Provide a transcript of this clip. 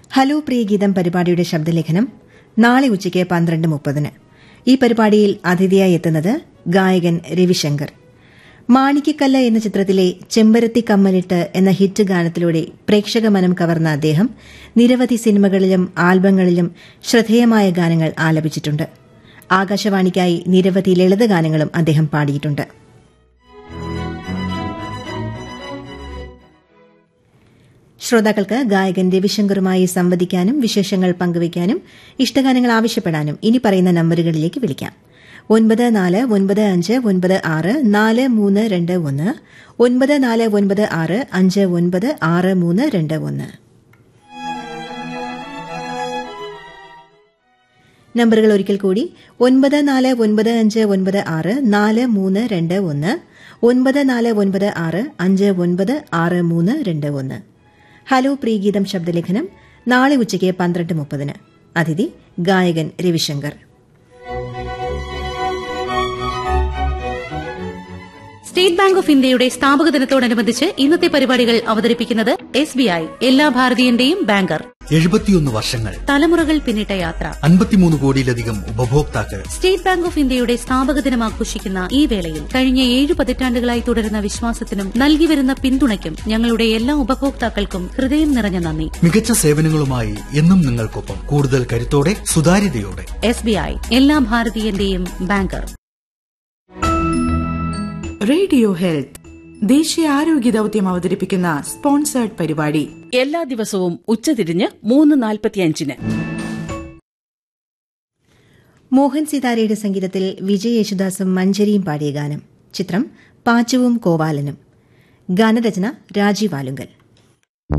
hello പ്രിയ ഗീതം പരിപാടിയുടെ ശബ്ദലേഖനം നാളെ ഉച്ചയ്ക്ക് പന്ത്രണ്ട് മുപ്പതിന് ഈ പരിപാടിയിൽ അതിഥിയായി എത്തുന്നത് ഗായകൻ രവിശങ്കർ മാണിക്കക്കല്ല് എന്ന ചിത്രത്തിലെ ചെമ്പരത്തി കമ്മലിട്ട് എന്ന ഹിറ്റ് ഗാനത്തിലൂടെ പ്രേക്ഷക മനം കവർന്ന അദ്ദേഹം നിരവധി സിനിമകളിലും ആൽബങ്ങളിലും ശ്രദ്ധേയമായ ഗാനങ്ങൾ ആലപിച്ചിട്ടുണ്ട് ആകാശവാണിക്കായി നിരവധി ലളിതഗാനങ്ങളും അദ്ദേഹം പാടിയിട്ടുണ്ട് ശ്രോതാക്കൾക്ക് ഗായകൻ രവിശങ്കറുമായി സംവദിക്കാനും വിശേഷങ്ങൾ പങ്കുവയ്ക്കാനും ഇഷ്ടഗാനങ്ങൾ ആവശ്യപ്പെടാനും ഇനി പറയുന്ന നമ്പറുകളിലേക്ക് വിളിക്കാം ഒൻപത് നാല് ഒൻപത് അഞ്ച് ഒൻപത് ആറ് നാല് മൂന്ന് രണ്ട് ഒന്ന് ഒൻപത് നാല് ഒൻപത് ആറ് അഞ്ച് ഒൻപത് ആറ് മൂന്ന് രണ്ട് ഒന്ന് നമ്പറുകൾ ഒരിക്കൽ കൂടി ഒൻപത് നാല് ഒൻപത് അഞ്ച് ഒൻപത് ആറ് നാല് മൂന്ന് രണ്ട് ഒന്ന് ഒൻപത് നാല് ഒൻപത് ആറ് അഞ്ച് ഒൻപത് ആറ് മൂന്ന് രണ്ട് ഒന്ന് ഹലോ പ്രീഗീതം ശബ്ദലേഖനം നാളെ ഉച്ചയ്ക്ക് പന്ത്രണ്ട് മുപ്പതിന് അതിഥി ഗായകൻ രവിശങ്കർ സ്റ്റേറ്റ് ബാങ്ക് ഓഫ് ഇന്ത്യയുടെ സ്ഥാപക ദിനത്തോടനുബന്ധിച്ച് ഇന്നത്തെ പരിപാടികൾ അവതരിപ്പിക്കുന്നത് എസ് ബി ഐ എല്ലാ ഭാരതീയന്റെയും ബാങ്കർ എഴുപത്തിയൊന്ന് വർഷങ്ങൾ തലമുറകൾ പിന്നിട്ട യാത്ര അൻപത്തിമൂന്ന് കോടിയിലധികം ഉപഭോക്താക്കൾ സ്റ്റേറ്റ് ബാങ്ക് ഓഫ് ഇന്ത്യയുടെ സ്ഥാപക ദിനം ആഘോഷിക്കുന്ന ഈ വേളയിൽ കഴിഞ്ഞ ഏഴ് പതിറ്റാണ്ടുകളായി തുടരുന്ന വിശ്വാസത്തിനും നൽകിവരുന്ന പിന്തുണയ്ക്കും ഞങ്ങളുടെ എല്ലാ ഉപഭോക്താക്കൾക്കും ഹൃദയം നിറഞ്ഞ നന്ദി മികച്ച സേവനങ്ങളുമായി എന്നും നിങ്ങൾക്കൊപ്പം കൂടുതൽ കരുത്തോടെ സുതാര്യതയോടെ എസ് ബി ഐ എല്ലാ ഭാരതീയന്റെയും ബാങ്കർ റേഡിയോ ഹെൽത്ത് ദേശീയ ആരോഗ്യ ദൌത്യം അവതരിപ്പിക്കുന്ന സ്പോൺസേർഡ് പരിപാടി എല്ലാ ദിവസവും ഉച്ചതിരിഞ്ഞ് മൂന്ന് നാൽപ്പത്തിയഞ്ചിന് മോഹൻ സിതാരയുടെ സംഗീതത്തിൽ വിജയ് യേശുദാസും മഞ്ചരിയും പാടിയ ഗാനം ചിത്രം പാച്ചുവും കോവാലനും ഗാനരചന രാജീവ് ആലുങ്കൽ